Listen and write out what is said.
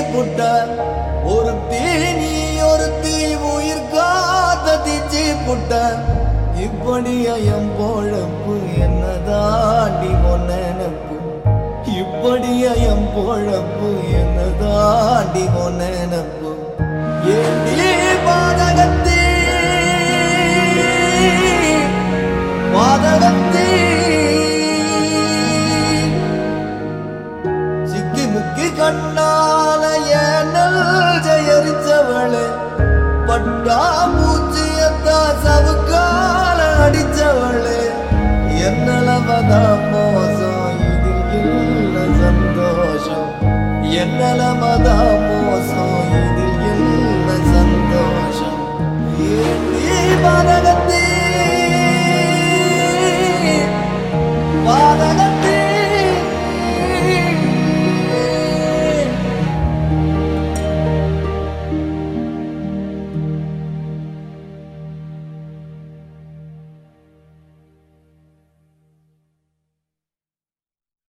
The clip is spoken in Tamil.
புட்ட ஒரு தீ நீ ஒரு தீ உயிர் காத்த தீச்சி புட்ட இப்படி என் பொழப்பு என்ன தாண்டி நினப்பு இப்படி என் பொழப்பு என்ன தாண்டி நினப்பு ஏண்டி பாதகத்தே பாதகத்தே சிக்கி முக்கி கண்ணால ஏனல் ஜெயரிச்சவளே பட்டா பூச்சியத்தா சவுக்கால அடிச்சவளே என்னலமதா மோசம் இதில் இல்ல சந்தோஷம் என்னலமதா மோசம் இதில் இல்ல சந்தோஷம் ஏண்டி பரகத்தே